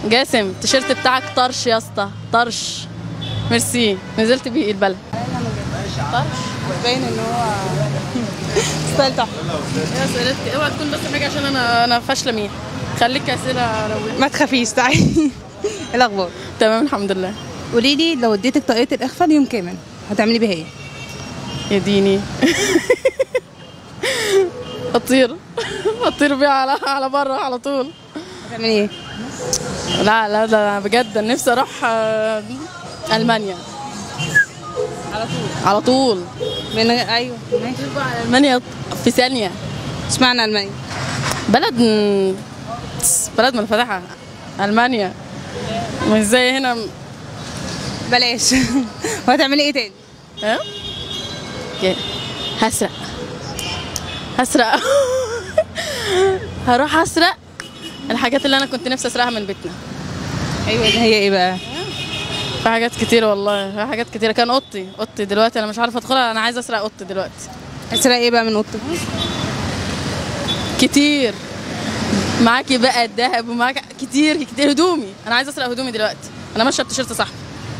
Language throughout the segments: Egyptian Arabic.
جاسم التيشيرت بتاعك طرش يا اسطى طرش ميرسي نزلت بيه البلد باين ان هو ستايل تحفه يا اسئلتك اوعى تكون بس حاجه عشان انا انا فاشله مين خليك اسئله رويه ما تخافيش تعالي ايه الاخبار تمام الحمد لله قولي لي لو اديتك طاقيه الاخفاء ليوم كامل هتعملي بيها ايه يا ديني اطير اطير بيها على على بره على طول هتعملي ايه لا لا لا بجد أنا نفسي اروح آه، المانيا على طول على طول من ايوه ماشي المانيا في ثانيه اشمعنى المانيا بلد بلد منفتحه المانيا مش زي هنا بلاش وهتعملي ايه تاني ها اوكي. هسرق هسرق هروح اسرق الحاجات اللي انا كنت نفسي اسرقها من بيتنا ايوه اللي هي ايه بقى في حاجات كتير والله في حاجات كتير كان اوضتي اوضتي دلوقتي انا مش عارفه ادخلها انا عايزه اسرق اوضتي دلوقتي هتسرقي ايه بقى من اوضتك كتير معاكي بقى الذهب ومعاك كتير كتير هدومي انا عايزه اسرق هدومي دلوقتي انا ماشيه بتيشيرت صاحبي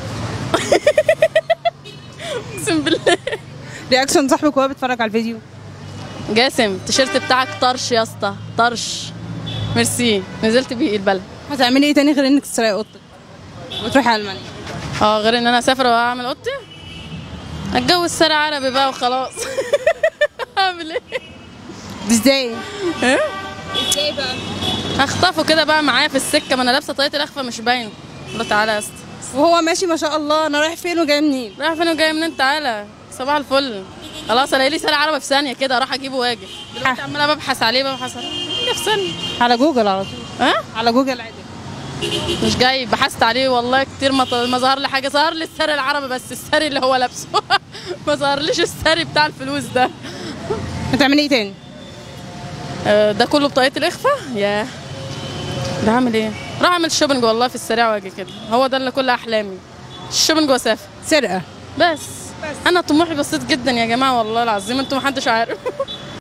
اقسم بالله رياكشن صاحبك وهو بيتفرج على الفيديو جاسم التيشيرت بتاعك طرش يا اسطى طرش ميرسي نزلت بيه البلد هتعملي ايه تاني غير انك تسرقي اوضتك وتروحي المانيا اه غير ان انا اسافر واعمل اوضتي اتجوز سارة عربي بقى وخلاص اعمل ايه دي ازاي ايه ازاي بقى هخطفه كده بقى معايا في السكه ما انا لابسه طاقيه الاخفى مش باين قلت تعالى يا اسطى وهو ماشي ما شاء الله انا رايح فين وجاي منين رايح فين وجاي منين تعالى صباح الفل خلاص الاقي لي سارة عربي في ثانيه كده اروح اجيبه واجي دلوقتي عماله ببحث عليه ببحث عليه جه في ثانيه على جوجل على طول ها على جوجل عادي مش جاي بحثت عليه والله كتير ما ط- ما ظهر لي حاجه ظهر لي الساري العربي بس الساري اللي هو لابسه ما ظهرليش الساري بتاع الفلوس ده هتعملي ايه تاني آه، ده كله بطاقية الإخفاء ياه ده هعمل ايه؟ راح اعمل شوبنج والله في السريع واجي كده هو ده اللي كل احلامي الشوبنج واسافر سرقه بس انا طموحي بسيط جدا يا جماعه والله العظيم انتوا محدش عارف